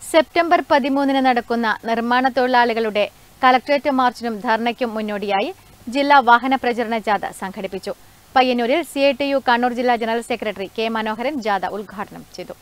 September പതിമൂന്നിന് നടക്കുന്ന നിർമ്മാണ തൊഴിലാളികളുടെ കളക്ട്രേറ്റ് മാർച്ചിനും ധർണയ്ക്കും മുന്നോടിയായി ജില്ലാ വാഹന പ്രചരണ ജാഥ സംഘടിപ്പിച്ചു പയ്യന്നൂരിൽ C I T U Kannur ജില്ലാ ജനറൽ സെക്രട്ടറി കെ മനോഹരൻ ജാഥ ഉദ്ഘാടനം ചെയ്തു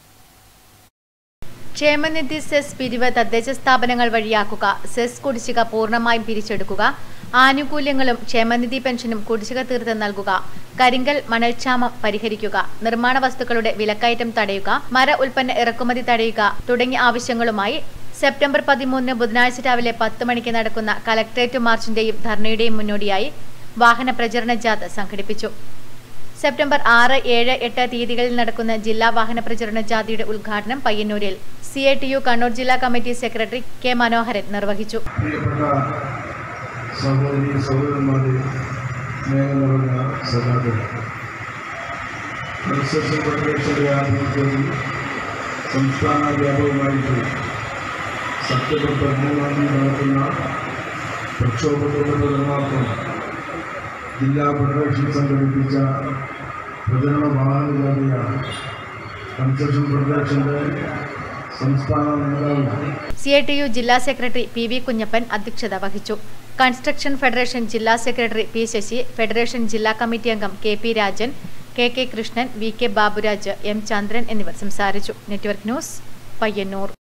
ക്ഷേമനിധി സെസ് പിരിവ് തദ്ദേശ സ്ഥാപനങ്ങൾ വഴിയാക്കുക സെസ് കുടിശ്ശിക പൂർണ്ണമായും പിരിച്ചെടുക്കുക ആനുകൂല്യങ്ങളും ക്ഷേമനിധി പെൻഷനും കുടിശ്ശിക തീർത്ത് നൽകുക കരിങ്കൽ മണൽക്ഷാമം പരിഹരിക്കുക നിർമ്മാണ വസ്തുക്കളുടെ വിലക്കയറ്റം തടയുക മര ഉൽപ്പന്ന ഇറക്കുമതി തടയുക തുടങ്ങിയ ആവശ്യങ്ങളുമായി സെപ്റ്റംബർ പതിമൂന്നിന് ബുധനാഴ്ച രാവിലെ പത്ത് മണിക്ക് നടക്കുന്ന കലക്ട്രേറ്റ് മാർച്ചിന്റെയും ധർണയുടെയും മുന്നോടിയായി വാഹന പ്രചരണ ജാഥ സംഘടിപ്പിച്ചു സെപ്റ്റംബർ ആറ് ഏഴ് എട്ട് തീയതികളിൽ നടക്കുന്ന ജില്ലാ വാഹന പ്രചരണ ജാഥയുടെ ഉദ്ഘാടനം പയ്യന്നൂരിൽ C I T U Kannur ജില്ലാ കമ്മിറ്റി സെക്രട്ടറി കെ മനോഹരൻ നിർവഹിച്ചു പ്രിയപ്പെട്ട സഹോദരി സഹോദരന്മാരെ സ്നേഹം നിറഞ്ഞ സഖാക്കൾ കൺസ്ട്രക്ഷൻ കോർപ്പറേഷന്റെ ആഭിമുഖ്യത്തിൽ സംസ്ഥാന വ്യാപകമായിട്ട് സെപ്റ്റംബർ പതിമൂന്നാം തീയതി നടക്കുന്ന പ്രക്ഷോഭത്തിന്റെ പ്രചരണാർത്ഥം ജില്ലാ ഫെഡറേഷൻ സംഘടിപ്പിച്ച പ്രചരണ വാഹന ജാഥയാണ് കൺസ്ട്രക്ഷൻ ഫെഡറേഷന്റെ സംസ്ഥാന നേതാവ് സി ഐ ടി യു ജില്ലാ സെക്രട്ടറി പി വി കുഞ്ഞപ്പൻ അധ്യക്ഷത വഹിച്ചു കൺസ്ട്രക്ഷൻ ഫെഡറേഷൻ ജില്ലാ സെക്രട്ടറി പി ശശി ഫെഡറേഷൻ ജില്ലാ കമ്മിറ്റി അംഗം K P Rajan K K Krishnan V K Baburaj M Chandran എന്നിവർ സംസാരിച്ചു നെറ്റ്വർക്ക് ന്യൂസ് പയ്യന്നൂർ